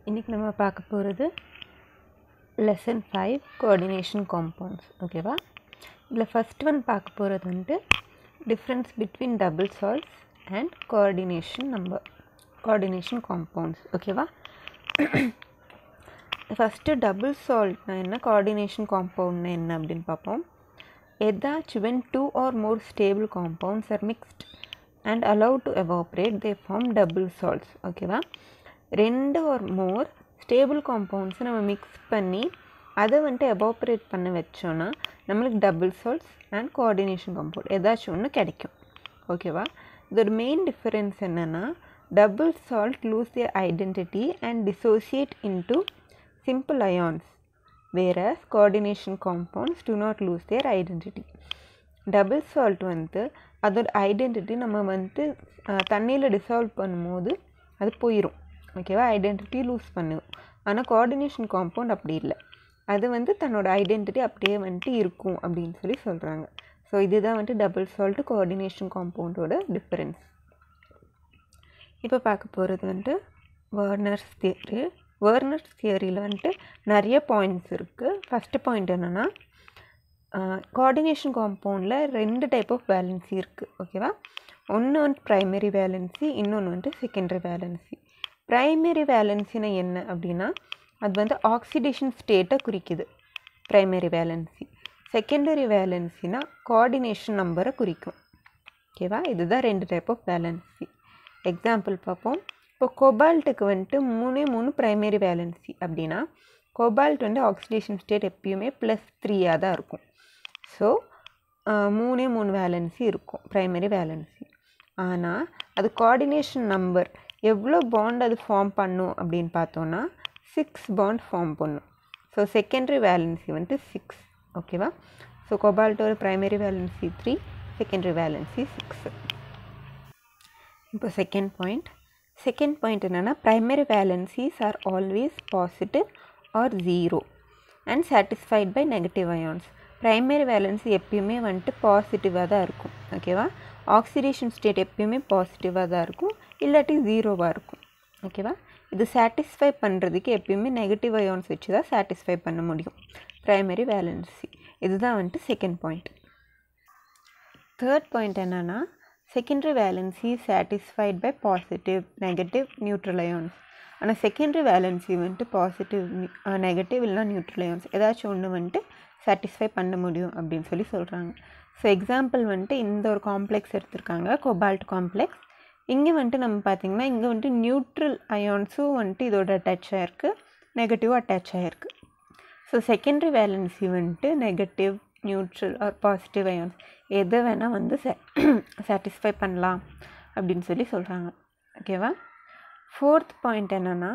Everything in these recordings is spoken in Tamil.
இன்றைக்கி நம்ம பார்க்க போகிறது லெசன் ஃபைவ் கோஆர்டினேஷன் காம்பவுண்ட்ஸ் ஓகேவா இதில் ஃபஸ்ட் ஒன் பார்க்க போகிறது வந்துட்டு difference between double salts and coordination number coordination compounds ஓகேவா ஃபஸ்ட்டு டபுள் சால்வ்னா என்ன கோஆர்டினேஷன் காம்பவுண்ட்னா என்ன அப்படின்னு பார்ப்போம் ஏதாச்சும் when two or more stable compounds are mixed and allowed to evaporate they form double salts ஓகேவா ரெண்டு or more stable compounds நம்ம மிக்ஸ் பண்ணி அதை வந்துட்டு எவாப்ரேட் பண்ண வச்சோன்னா நம்மளுக்கு double salts and coordination compound ஏதாச்சும் ஒன்று கிடைக்கும் ஓகேவா இதோட மெயின் டிஃபரன்ஸ் என்னென்னா double salt lose their identity and dissociate into simple ions whereas coordination compounds do not lose their identity double salt வந்து அதோட ஐடென்டிட்டி நம்ம வந்து தண்ணியில் டிசால்வ் பண்ணும்போது அது போயிடும் ஓகேவா ஐடென்டிட்டி லூஸ் பண்ணுவோம் ஆனால் கோஆர்டினேஷன் காம்பவுண்ட் அப்படி இல்லை அது வந்து தன்னோட ஐடென்டிட்டி அப்படியே வந்துட்டு இருக்கும் அப்படின்னு சொல்லி சொல்கிறாங்க ஸோ இதுதான் வந்துட்டு டபுள் சால்ட் கோஆர்டினேஷன் காம்பவுண்டோட டிஃப்ரென்ஸ் இப்போ பார்க்க போகிறது வந்துட்டு வேர்னர்ஸ் தியரி வேர்னர்ஸ் தியரியில் வந்துட்டு நிறைய பாயிண்ட்ஸ் இருக்குது ஃபஸ்ட்டு பாயிண்ட் என்னென்னா கோஆர்டினேஷன் காம்பவுண்டில் ரெண்டு டைப் ஆஃப் வேலன்சி இருக்குது ஓகேவா ஒன்று வந்து ப்ரைமரி வேலன்சி இன்னொன்று வந்துட்டு செகண்டரி வேலன்சி ப்ரைமரி வேலன்சினா என்ன அப்படின்னா அது வந்து ஆக்சிடேஷன் ஸ்டேட்டை குறிக்குது ப்ரைமரி வேலன்சி செகண்டரி வேலன்சினா கோஆர்டினேஷன் நம்பரை குறிக்கும் ஓகேவா இதுதான் ரெண்டு டைப் ஆஃப் வேலன்சி எக்ஸாம்பிள் பார்ப்போம் இப்போ கொபால்ட்டுக்கு வந்துட்டு மூணே மூணு ப்ரைமரி வேலன்சி அப்படின்னா கொபால்ட் வந்து ஆக்சிடேஷன் ஸ்டேட் எப்பயுமே ப்ளஸ் த்ரீயாக தான் இருக்கும் ஸோ மூணே மூணு வேலன்சி இருக்கும் ப்ரைமரி வேலன்சி ஆனால் அது கோஆர்டினேஷன் நம்பர் எவ்வளோ பாண்ட் அது ஃபார்ம் பண்ணும் அப்படின்னு பார்த்தோன்னா சிக்ஸ் பாண்ட் ஃபார்ம் பண்ணும் ஸோ செகண்டரி வேலன்சி வந்துட்டு சிக்ஸ் ஓகேவா ஸோ கொபால்ட்டோட primary valency three secondary valency six இப்போ செகண்ட் பாயிண்ட் செகண்ட் பாயிண்ட் என்னென்னா primary valencies are always positive or zero and satisfied by negative ions primary valency எப்பயுமே வந்துட்டு பாசிட்டிவாக தான் இருக்கும் ஓகேவா ஆக்சிடேஷன் ஸ்டேட் எப்பயுமே பாசிட்டிவாக தான் இருக்கும் இல்லாட்டி ஜீரோவாக இருக்கும் ஓகேவா இது சாட்டிஸ்ஃபை பண்ணுறதுக்கு எப்பயுமே நெகட்டிவ் அயான்ஸ் வச்சு தான் சாட்டிஸ்ஃபை பண்ண முடியும் ப்ரைமரி வேலன்சி இதுதான் வந்துட்டு செகண்ட் பாயிண்ட் தேர்ட் பாயிண்ட் என்னென்னா secondary valency satisfied by positive negative neutral ions ஆனால் செகண்டரி வேலன்சி வந்துட்டு பாசிட்டிவ் நெகட்டிவ் இல்லைனா நியூட்ரல் அயான்ஸ் ஏதாச்சும் ஒன்று வந்துட்டு சாட்டிஸ்ஃபை பண்ண முடியும் அப்படின்னு சொல்லி சொல்கிறாங்க ஸோ எக்ஸாம்பிள் வந்துட்டு இந்த ஒரு காம்ப்ளெக்ஸ் எடுத்திருக்காங்க கொபால்ட் காம்ப்ளெக்ஸ் இங்கே வந்துட்டு நம்ம பார்த்திங்கன்னா இங்கே வந்துட்டு நியூட்ரல் அயான்ஸும் வந்துட்டு இதோட அட்டாச் ஆகிருக்கு நெகட்டிவும் அட்டாச் ஆகிருக்கு ஸோ செகண்டரி வேலன்சி வந்துட்டு negative neutral or positive ions எதை வேணால் வந்து சாட்டிஸ்ஃபை பண்ணலாம் அப்படின்னு சொல்லி சொல்கிறாங்க ஓகேவா ஃபோர்த் பாயிண்ட் என்னென்னா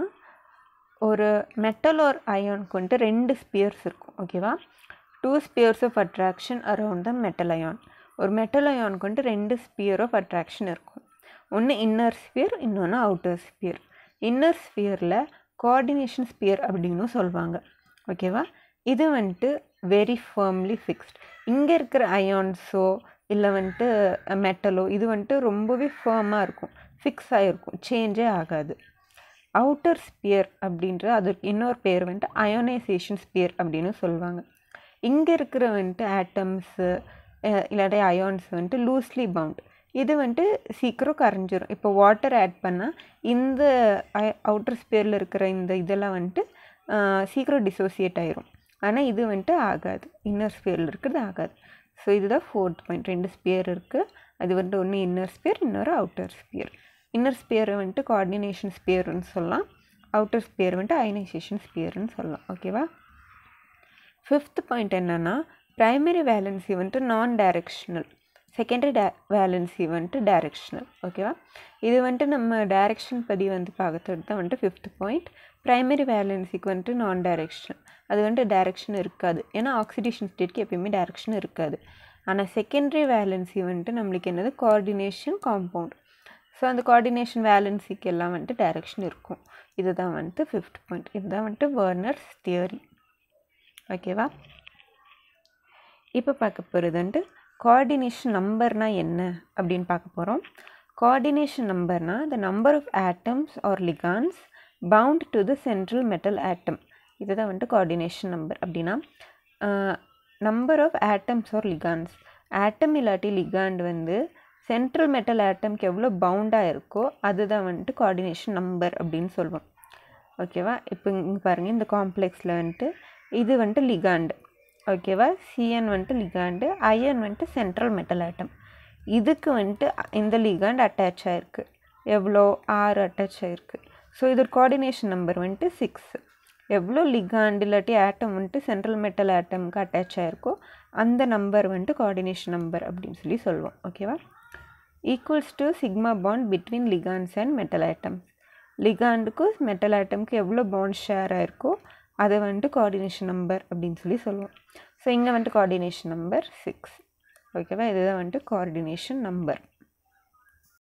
ஒரு மெட்டல் ஆர் அயானுக்கு வந்துட்டு ரெண்டு ஸ்பியர்ஸ் இருக்கும் ஓகேவா two spheres of attraction around the metal ion ஒரு மெட்டல் அயானுக்கு வந்துட்டு ரெண்டு ஸ்பியர் ஆஃப் அட்ராக்ஷன் இருக்கும் ஒன்று இன்னர் ஸ்பியர் இன்னொன்று அவுட்டர் ஸ்பியர் இன்னர் ஸ்பியரில் கோஆர்டினேஷன் ஸ்பியர் அப்படின்னு சொல்லுவாங்க ஓகேவா இது வந்துட்டு வெரி ஃபர்ம்லி ஃபிக்ஸ்ட் இங்கே இருக்கிற அயான்ஸோ இல்லை வந்துட்டு மெட்டலோ இது வந்துட்டு ரொம்பவே ஃபேமாக இருக்கும் ஃபிக்ஸ் ஆகிருக்கும் சேஞ்சே ஆகாது அவுட்டர் ஸ்பியர் அப்படின்ற அதற்கு இன்னொரு பேர் வந்துட்டு அயோனைசேஷன் ஸ்பியர் அப்படின்னு சொல்லுவாங்க இங்கே இருக்கிற வந்துட்டு ஆட்டம்ஸு இல்லாட்டி அயான்ஸ் வந்துட்டு லூஸ்லி பவுண்ட் இது வந்துட்டு சீக்கிரம் கரைஞ்சிரும் இப்போ வாட்டர் ஆட் பண்ணால் இந்த அவுட்டர் ஸ்பியரில் இருக்கிற இந்த இதெல்லாம் வந்துட்டு சீக்கிரம் டிசோசியேட் ஆயிரும் ஆனால் இது வந்துட்டு ஆகாது இன்னர் ஸ்பியரில் இருக்கிறது ஆகாது ஸோ இதுதான் ஃபோர்த் பாயிண்ட் ரெண்டு ஸ்பியர் இருக்குது அது வந்துட்டு ஒன்று இன்னர் ஸ்பியர் இன்னொரு அவுட்டர் ஸ்பியர் இன்னர் ஸ்பியரை வந்துட்டு கோஆர்டினேஷன் ஸ்பியர்னு சொல்லலாம் அவுட்டர் ஸ்பியர் வந்துட்டு அயனைசேஷன் ஸ்பியர்னு சொல்லலாம் ஓகேவா ஃபிஃப்த் பாயிண்ட் என்னென்னா ப்ரைமரி வேலன்சி வந்துட்டு நான் டைரெக்ஷனல் செகண்டரி டே வேலன்சி வந்துட்டு டைரெக்ஷனல் ஓகேவா இது வந்துட்டு நம்ம டைரெக்ஷன் படி வந்து பார்க்கறது தான் வந்துட்டு ஃபிஃப்த் பாயிண்ட் ப்ரைமரி வேலன்சிக்கு வந்துட்டு நான் டைரெக்ஷனல் அது வந்துட்டு டைரெக்ஷன் இருக்காது ஏன்னா ஆக்சிடேஷன் ஸ்டேட்க்கு எப்பயுமே டைரெக்ஷன் இருக்காது ஆனால் செகண்டரி வேலன்சி வந்துட்டு நம்மளுக்கு என்னது கோஆர்டினேஷன் காம்பவுண்ட் ஸோ அந்த கோஆர்டினேஷன் வேலன்சிக்கு எல்லாம் வந்துட்டு டைரெக்ஷன் இருக்கும் இதுதான் வந்துட்டு ஃபிஃப்த் பாயிண்ட் இதுதான் வந்துட்டு வேர்னர்ஸ் தியரி ஓகேவா இப்போ பார்க்க போகிறது வந்துட்டு கோஆர்டினேஷன் நம்பர்னால் என்ன அப்படின்னு பார்க்க போகிறோம் கோஆர்டினேஷன் நம்பர்னால் the number of atoms or ligands bound to the central metal atom இதுதான் வந்துட்டு கோஆர்டினேஷன் நம்பர் அப்படின்னா number of atoms or ligands atom இல்லாட்டி லிகாண்ட் வந்து சென்ட்ரல் மெட்டல் ஆட்டம்க்கு எவ்வளோ பவுண்டாக இருக்கோ அதுதான் வந்துட்டு கோஆர்டினேஷன் நம்பர் அப்படின்னு சொல்லுவோம் ஓகேவா இப்போ இங்கே பாருங்கள் இந்த காம்ப்ளெக்ஸில் வந்துட்டு இது வந்துட்டு லிகாண்டு ஓகேவா சிஎன் வந்துட்டு லிகாண்டு ஐஎன் வந்துட்டு சென்ட்ரல் மெட்டல் ஆட்டம் இதுக்கு வந்துட்டு இந்த லிகாண்ட் அட்டாச் ஆகிருக்கு எவ்வளோ ஆறு அட்டாச் ஆகிருக்கு ஸோ இது கோஆர்டினேஷன் நம்பர் வந்துட்டு சிக்ஸ் எவ்வளோ லிகாண்ட் இல்லாட்டி ஆட்டம் வந்துட்டு சென்ட்ரல் மெட்டல் ஆட்டம்க்கு அட்டாச் ஆகிருக்கோ அந்த நம்பர் வந்துட்டு கோஆர்டினேஷன் நம்பர் அப்படின்னு சொல்லி சொல்லுவோம் ஓகேவா equals to sigma bond between ligands and metal atoms லிகாண்டுக்கும் மெட்டல் ஆட்டம்க்கு எவ்வளோ பாண்ட் ஷேர் ஆயிருக்கோ அதை வந்துட்டு கோஆர்டினேஷன் நம்பர் அப்படின்னு சொல்லி சொல்லுவோம் ஸோ இங்கே வந்துட்டு கோஆர்டினேஷன் நம்பர் சிக்ஸ் ஓகேவா இதுதான் வந்துட்டு கோஆர்டினேஷன் நம்பர்